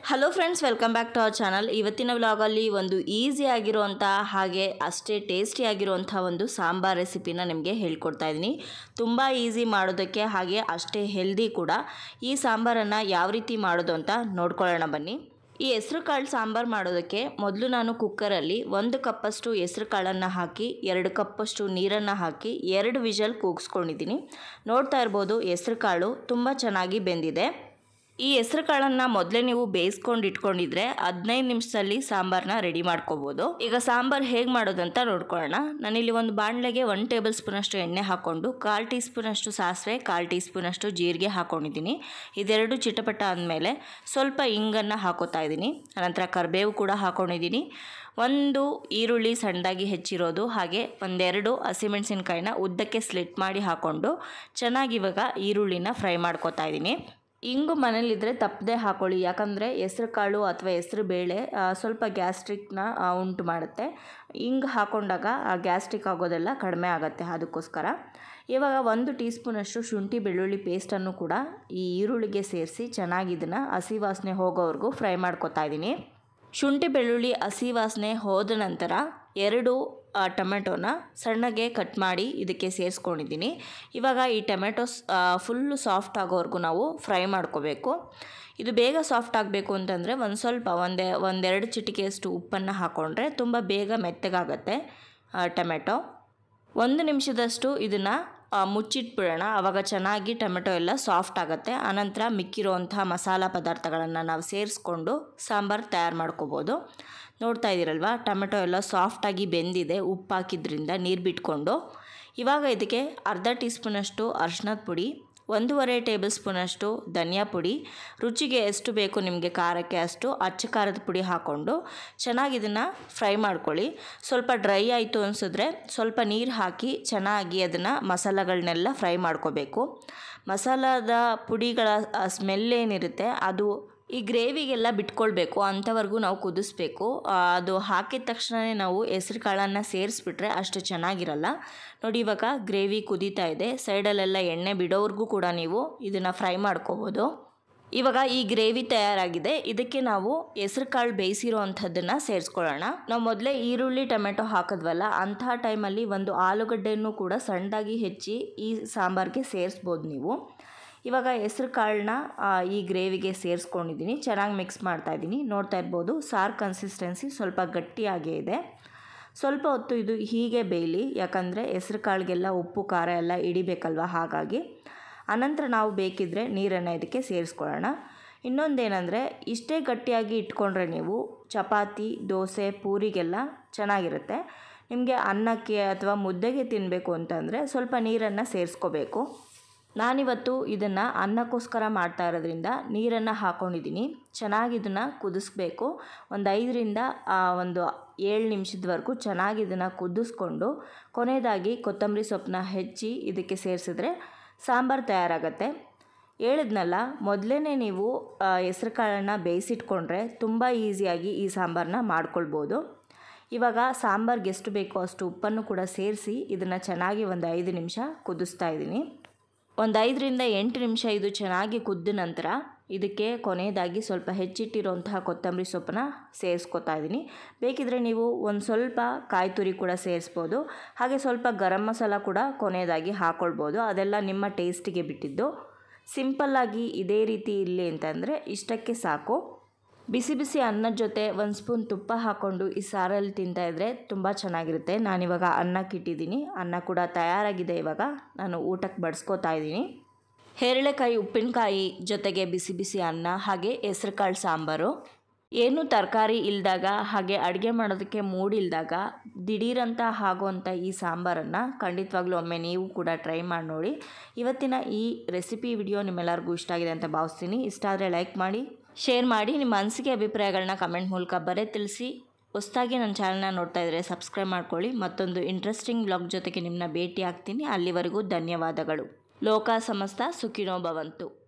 hello friends welcome back to our channel ಇವತ್ತಿನ ವ್ಲಾಗಲ್ಲಿ ಒಂದು ಈಸಿ ಆಗಿರುವಂಥ ಹಾಗೆ ಅಷ್ಟೇ ಟೇಸ್ಟಿ ಆಗಿರುವಂಥ ಒಂದು ಸಾಂಬಾರ್ ರೆಸಿಪಿನ ನಿಮಗೆ ಹೇಳ್ಕೊಡ್ತಾ ಇದ್ದೀನಿ ತುಂಬ ಈಸಿ ಮಾಡೋದಕ್ಕೆ ಹಾಗೆ ಅಷ್ಟೇ ಹೆಲ್ದಿ ಕೂಡ ಈ ಸಾಂಬಾರನ್ನು ಯಾವ ರೀತಿ ಮಾಡೋದು ಅಂತ ನೋಡ್ಕೊಳ್ಳೋಣ ಬನ್ನಿ ಈ ಹೆಸ್ರು ಕಾಳು ಸಾಂಬಾರು ಮಾಡೋದಕ್ಕೆ ಮೊದಲು ನಾನು ಕುಕ್ಕರಲ್ಲಿ ಒಂದು ಕಪ್ಪಷ್ಟು ಹೆಸ್ರು ಕಾಳನ್ನು ಹಾಕಿ ಎರಡು ಕಪ್ಪಷ್ಟು ನೀರನ್ನು ಹಾಕಿ ಎರಡು ವಿಷಲ್ ಕೂಗಿಸ್ಕೊಂಡಿದ್ದೀನಿ ನೋಡ್ತಾ ಇರ್ಬೋದು ಹೆಸ್ರು ಕಾಳು ತುಂಬ ಚೆನ್ನಾಗಿ ಬೆಂದಿದೆ ಈ ಹೆಸ್ರು ಕಾಳನ್ನು ಮೊದಲೇ ನೀವು ಬೇಯಿಸ್ಕೊಂಡು ಇಟ್ಕೊಂಡಿದ್ರೆ ಹದಿನೈದು ನಿಮಿಷದಲ್ಲಿ ಸಾಂಬಾರನ್ನ ರೆಡಿ ಮಾಡ್ಕೋಬೋದು ಈಗ ಸಾಂಬಾರು ಹೇಗೆ ಮಾಡೋದಂತ ನೋಡ್ಕೊಳ್ಳೋಣ ನಾನಿಲ್ಲಿ ಒಂದು ಬಾಣಲೆಗೆ ಒನ್ ಟೇಬಲ್ ಸ್ಪೂನಷ್ಟು ಎಣ್ಣೆ ಹಾಕ್ಕೊಂಡು ಕಾಲು ಟೀ ಸ್ಪೂನಷ್ಟು ಸಾಸಿವೆ ಕಾಲು ಟೀ ಸ್ಪೂನಷ್ಟು ಜೀರಿಗೆ ಹಾಕ್ಕೊಂಡಿದ್ದೀನಿ ಇದೆರಡು ಚಿಟಪಟ ಆದಮೇಲೆ ಸ್ವಲ್ಪ ಇಂಗನ್ನು ಹಾಕೋತಾ ಇದ್ದೀನಿ ಅನಂತರ ಕರಿಬೇವು ಕೂಡ ಹಾಕ್ಕೊಂಡಿದ್ದೀನಿ ಒಂದು ಈರುಳ್ಳಿ ಸಣ್ಣದಾಗಿ ಹೆಚ್ಚಿರೋದು ಹಾಗೆ ಒಂದೆರಡು ಹಸಿಮೆಣಸಿನ್ಕಾಯಿನ ಉದ್ದಕ್ಕೆ ಸ್ಲಿಟ್ ಮಾಡಿ ಹಾಕ್ಕೊಂಡು ಚೆನ್ನಾಗಿ ಇವಾಗ ಈರುಳ್ಳಿನ ಫ್ರೈ ಮಾಡ್ಕೊತಾ ಇದ್ದೀನಿ ಇಂಗು ಮನೇಲಿದ್ದರೆ ತಪ್ಪದೆ ಹಾಕೊಳ್ಳಿ ಯಾಕಂದರೆ ಹೆಸ್ರು ಕಾಳು ಅಥವಾ ಹೆಸ್ರು ಬೇಳೆ ಆ, ಸ್ವಲ್ಪ ಗ್ಯಾಸ್ಟ್ರಿಕ್ನ ಆ, ಉಂಟು ಮಾಡುತ್ತೆ ಹಿಂಗೆ ಹಾಕೊಂಡಾಗ ಆ ಗ್ಯಾಸ್ಟ್ರಿಕ್ ಆಗೋದೆಲ್ಲ ಕಡಿಮೆ ಆಗುತ್ತೆ ಅದಕ್ಕೋಸ್ಕರ ಇವಾಗ ಒಂದು ಟೀ ಸ್ಪೂನಷ್ಟು ಶುಂಠಿ ಬೆಳ್ಳುಳ್ಳಿ ಪೇಸ್ಟನ್ನು ಕೂಡ ಈ ಈರುಳ್ಳಿಗೆ ಸೇರಿಸಿ ಚೆನ್ನಾಗಿ ಇದನ್ನು ಹಸಿ ವಾಸನೆ ಹೋಗೋವರೆಗೂ ಫ್ರೈ ಮಾಡ್ಕೊತಾ ಇದ್ದೀನಿ ಶುಂಠಿ ಬೆಳ್ಳುಳ್ಳಿ ಹಸಿ ವಾಸನೆ ಹೋದ ನಂತರ ಎರಡು ಆ, ಟೊಮೆಟೊನ ಸಣ್ಣಗೆ ಕಟ್ ಮಾಡಿ ಇದಕ್ಕೆ ಸೇರಿಸ್ಕೊಂಡಿದ್ದೀನಿ ಇವಾಗ ಈ ಟೊಮೆಟೊಸ್ ಫುಲ್ಲು ಸಾಫ್ಟ್ ಆಗೋವರೆಗೂ ನಾವು ಫ್ರೈ ಮಾಡ್ಕೋಬೇಕು ಇದು ಬೇಗ ಸಾಫ್ಟ್ ಆಗಬೇಕು ಅಂತಂದರೆ ಒಂದು ಸ್ವಲ್ಪ ಒಂದೇ ಒಂದೆರಡು ಚಿಟಿಕೆಯಷ್ಟು ಉಪ್ಪನ್ನು ಹಾಕ್ಕೊಂಡ್ರೆ ತುಂಬ ಬೇಗ ಮೆತ್ತಗಾಗತ್ತೆ ಆ, ಟೊಮೆಟೊ ಒಂದು ನಿಮಿಷದಷ್ಟು ಇದನ್ನು ಮುಚ್ಚಿಟ್ಬಿಡೋಣ ಆವಾಗ ಚೆನ್ನಾಗಿ ಟೊಮೆಟೊ ಎಲ್ಲ ಸಾಫ್ಟ್ ಆಗುತ್ತೆ ಆನಂತರ ಮಿಕ್ಕಿರುವಂಥ ಮಸಾಲ ಪದಾರ್ಥಗಳನ್ನು ನಾವು ಸೇರಿಸ್ಕೊಂಡು ಸಾಂಬಾರು ತಯಾರು ಮಾಡ್ಕೋಬೋದು ನೋಡ್ತಾ ಇದ್ದೀರಲ್ವ ಟೊಮೆಟೊ ಎಲ್ಲ ಸಾಫ್ಟಾಗಿ ಬೆಂದಿದೆ ಉಪ್ಪು ಹಾಕಿದ್ರಿಂದ ನೀರು ಬಿಟ್ಕೊಂಡು ಇವಾಗ ಇದಕ್ಕೆ ಅರ್ಧ ಟೀ ಸ್ಪೂನಷ್ಟು ಅರ್ಶಿನದ ಪುಡಿ ಒಂದೂವರೆ ಟೇಬಲ್ ಸ್ಪೂನಷ್ಟು ಧನಿಯಾ ಪುಡಿ ರುಚಿಗೆ ಎಷ್ಟು ಬೇಕು ನಿಮಗೆ ಖಾರಕ್ಕೆ ಅಷ್ಟು ಅಚ್ಚ ಖಾರದ ಪುಡಿ ಹಾಕ್ಕೊಂಡು ಚೆನ್ನಾಗಿ ಇದನ್ನು ಫ್ರೈ ಮಾಡ್ಕೊಳ್ಳಿ ಸ್ವಲ್ಪ ಡ್ರೈ ಆಯಿತು ಅನಿಸಿದ್ರೆ ಸ್ವಲ್ಪ ನೀರು ಹಾಕಿ ಚೆನ್ನಾಗಿ ಅದನ್ನು ಮಸಾಲಗಳನ್ನೆಲ್ಲ ಫ್ರೈ ಮಾಡ್ಕೋಬೇಕು ಮಸಾಲದ ಪುಡಿಗಳ ಸ್ಮೆಲ್ ಏನಿರುತ್ತೆ ಅದು ಈ ಗ್ರೇವಿಗೆಲ್ಲ ಬಿಟ್ಕೊಳ್ಬೇಕು ಅಂಥವರೆಗೂ ನಾವು ಕುದಿಸ್ಬೇಕು ಆ, ಅದು ಹಾಕಿದ ತಕ್ಷಣವೇ ನಾವು ಹೆಸ್ರು ಕಾಳನ್ನು ಸೇರಿಸ್ಬಿಟ್ರೆ ಅಷ್ಟು ಚೆನ್ನಾಗಿರಲ್ಲ ನೋಡಿ ಇವಾಗ ಗ್ರೇವಿ ಕುದೀತಾ ಇದೆ ಸೈಡಲ್ಲೆಲ್ಲ ಎಣ್ಣೆ ಬಿಡೋವರೆಗೂ ಕೂಡ ನೀವು ಇದನ್ನು ಫ್ರೈ ಮಾಡ್ಕೋಬೋದು ಇವಾಗ ಈ ಗ್ರೇವಿ ತಯಾರಾಗಿದೆ ಇದಕ್ಕೆ ನಾವು ಹೆಸ್ರು ಕಾಳು ಬೇಯಿಸಿರೋ ಅಂಥದ್ದನ್ನು ಸೇರಿಸ್ಕೊಳ್ಳೋಣ ನಾವು ಮೊದಲೇ ಈರುಳ್ಳಿ ಟೊಮೆಟೊ ಹಾಕಿದ್ವಲ್ಲ ಅಂತಹ ಟೈಮಲ್ಲಿ ಒಂದು ಆಲೂಗಡ್ಡೆಯನ್ನು ಕೂಡ ಸಣ್ಣದಾಗಿ ಹೆಚ್ಚಿ ಈ ಸಾಂಬಾರಿಗೆ ಸೇರಿಸ್ಬೋದು ನೀವು ಇವಾಗ ಹೆಸ್ರು ಕಾಳನ್ನ ಈ ಗ್ರೇವಿಗೆ ಸೇರಿಸ್ಕೊಂಡಿದ್ದೀನಿ ಚೆನ್ನಾಗಿ ಮಿಕ್ಸ್ ಮಾಡ್ತಾ ಇದ್ದೀನಿ ನೋಡ್ತಾ ಇರ್ಬೋದು ಸಾರು ಕನ್ಸಿಸ್ಟೆನ್ಸಿ ಸ್ವಲ್ಪ ಗಟ್ಟಿಯಾಗೇ ಇದೆ ಸ್ವಲ್ಪ ಹೊತ್ತು ಇದು ಹೀಗೆ ಬೇಯಲಿ ಯಾಕಂದರೆ ಹೆಸ್ರು ಕಾಳಿಗೆಲ್ಲ ಉಪ್ಪು ಖಾರ ಎಲ್ಲ ಹಿಡಿಬೇಕಲ್ವ ಹಾಗಾಗಿ ಅನಂತರ ನಾವು ಬೇಕಿದ್ದರೆ ನೀರನ್ನು ಇದಕ್ಕೆ ಸೇರಿಸ್ಕೊಳ್ಳೋಣ ಇನ್ನೊಂದೇನೆಂದರೆ ಇಷ್ಟೇ ಗಟ್ಟಿಯಾಗಿ ಇಟ್ಕೊಂಡ್ರೆ ನೀವು ಚಪಾತಿ ದೋಸೆ ಪೂರಿಗೆಲ್ಲ ಚೆನ್ನಾಗಿರುತ್ತೆ ನಿಮಗೆ ಅನ್ನಕ್ಕೆ ಅಥವಾ ಮುದ್ದೆಗೆ ತಿನ್ನಬೇಕು ಅಂತಂದರೆ ಸ್ವಲ್ಪ ನೀರನ್ನು ಸೇರಿಸ್ಕೋಬೇಕು ನಾನಿವತ್ತು ಇದನ್ನು ಅನ್ನಕ್ಕೋಸ್ಕರ ಮಾಡ್ತಾ ಇರೋದ್ರಿಂದ ನೀರನ್ನು ಹಾಕ್ಕೊಂಡಿದ್ದೀನಿ ಚೆನ್ನಾಗಿ ಇದನ್ನು ಕುದಿಸ್ಬೇಕು ಒಂದು ಐದರಿಂದ ಆ, ಒಂದು ಏಳು ನಿಮಿಷದವರೆಗೂ ಚೆನ್ನಾಗಿ ಇದನ್ನು ಕುದಿಸ್ಕೊಂಡು ಕೊನೆಯದಾಗಿ ಕೊತ್ತಂಬರಿ ಸೊಪ್ಪನ್ನ ಹೆಚ್ಚಿ ಇದಕ್ಕೆ ಸೇರಿಸಿದ್ರೆ ಸಾಂಬಾರು ತಯಾರಾಗತ್ತೆ ಹೇಳಿದ್ನಲ್ಲ ಮೊದಲೇ ನೀವು ಹೆಸ್ರು ಕಾಳನ್ನು ಬೇಯಿಸಿಟ್ಕೊಂಡ್ರೆ ತುಂಬ ಈಸಿಯಾಗಿ ಈ ಸಾಂಬಾರನ್ನ ಮಾಡ್ಕೊಳ್ಬೋದು ಇವಾಗ ಸಾಂಬಾರ್ಗೆ ಎಷ್ಟು ಬೇಕೋ ಅಷ್ಟು ಉಪ್ಪನ್ನು ಕೂಡ ಸೇರಿಸಿ ಇದನ್ನು ಚೆನ್ನಾಗಿ ಒಂದು ಐದು ನಿಮಿಷ ಕುದಿಸ್ತಾ ಇದ್ದೀನಿ ಒಂದು ಐದರಿಂದ ಎಂಟು ನಿಮಿಷ ಇದು ಚೆನ್ನಾಗಿ ಕುದ್ದ ನಂತರ ಇದಕ್ಕೆ ಕೊನೆಯದಾಗಿ ಸ್ವಲ್ಪ ಹೆಚ್ಚಿಟ್ಟಿರುವಂತಹ ಕೊತ್ತಂಬರಿ ಸೊಪ್ಪನ್ನ ಸೇರಿಸ್ಕೊತಾ ಇದ್ದೀನಿ ಬೇಕಿದ್ರೆ ನೀವು ಒಂದು ಸ್ವಲ್ಪ ಕಾಯಿ ತುರಿ ಕೂಡ ಸೇರಿಸ್ಬೋದು ಹಾಗೆ ಸ್ವಲ್ಪ ಗರಂ ಮಸಾಲ ಕೂಡ ಕೊನೆಯದಾಗಿ ಹಾಕ್ಕೊಳ್ಬೋದು ಅದೆಲ್ಲ ನಿಮ್ಮ ಟೇಸ್ಟಿಗೆ ಬಿಟ್ಟಿದ್ದು ಸಿಂಪಲ್ಲಾಗಿ ಇದೇ ರೀತಿ ಇರಲಿ ಅಂತಂದರೆ ಇಷ್ಟಕ್ಕೆ ಸಾಕು ಬಿಸಿ ಬಿಸಿ ಅನ್ನದ ಜೊತೆ ಒಂದು ಸ್ಪೂನ್ ತುಪ್ಪ ಹಾಕ್ಕೊಂಡು ಈ ಸಾರಲ್ಲಿ ತಿಂತಾಯಿದ್ರೆ ತುಂಬ ಚೆನ್ನಾಗಿರುತ್ತೆ ನಾನಿವಾಗ ಅನ್ನಕ್ಕೆ ಇಟ್ಟಿದ್ದೀನಿ ಅನ್ನ ಕೂಡ ತಯಾರಾಗಿದೆ ಇವಾಗ ನಾನು ಊಟಕ್ಕೆ ಬಡಿಸ್ಕೋತಾ ಇದ್ದೀನಿ ಹೇರಳೆಕಾಯಿ ಉಪ್ಪಿನಕಾಯಿ ಜೊತೆಗೆ ಬಿಸಿ ಬಿಸಿ ಅನ್ನ ಹಾಗೆ ಹೆಸ್ರು ಕಾಳು ಸಾಂಬಾರು ಏನು ತರಕಾರಿ ಇಲ್ದಾಗ ಹಾಗೆ ಅಡುಗೆ ಮಾಡೋದಕ್ಕೆ ಮೂಡಿಲ್ದಾಗ ದಿಢೀರಂತ ಆಗುವಂಥ ಈ ಸಾಂಬಾರನ್ನು ಖಂಡಿತವಾಗ್ಲೂ ಒಮ್ಮೆ ನೀವು ಕೂಡ ಟ್ರೈ ಮಾಡಿ ನೋಡಿ ಇವತ್ತಿನ ಈ ರೆಸಿಪಿ ವಿಡಿಯೋ ನಿಮ್ಮೆಲ್ಲರಿಗೂ ಇಷ್ಟ ಆಗಿದೆ ಅಂತ ಭಾವಿಸ್ತೀನಿ ಇಷ್ಟ ಆದರೆ ಲೈಕ್ ಮಾಡಿ ಶೇರ್ ಮಾಡಿ ನಿಮ್ಮ ಅನಿಸಿಕೆ ಅಭಿಪ್ರಾಯಗಳನ್ನ ಕಮೆಂಟ್ ಮೂಲಕ ಬರೇ ತಿಳಿಸಿ ಹೊಸ್ದಾಗಿ ನನ್ನ ಚಾನಲ್ನ ನೋಡ್ತಾ ಇದ್ದರೆ ಸಬ್ಸ್ಕ್ರೈಬ್ ಮಾಡ್ಕೊಳ್ಳಿ ಮತ್ತೊಂದು ಇಂಟ್ರೆಸ್ಟಿಂಗ್ ಬ್ಲಾಗ್ ಜೊತೆಗೆ ನಿಮ್ಮನ್ನ ಭೇಟಿ ಆಗ್ತೀನಿ ಅಲ್ಲಿವರೆಗೂ ಧನ್ಯವಾದಗಳು ಲೋಕ ಸಮಸ್ತ ಸುಖಿನೋ ಭವಂತು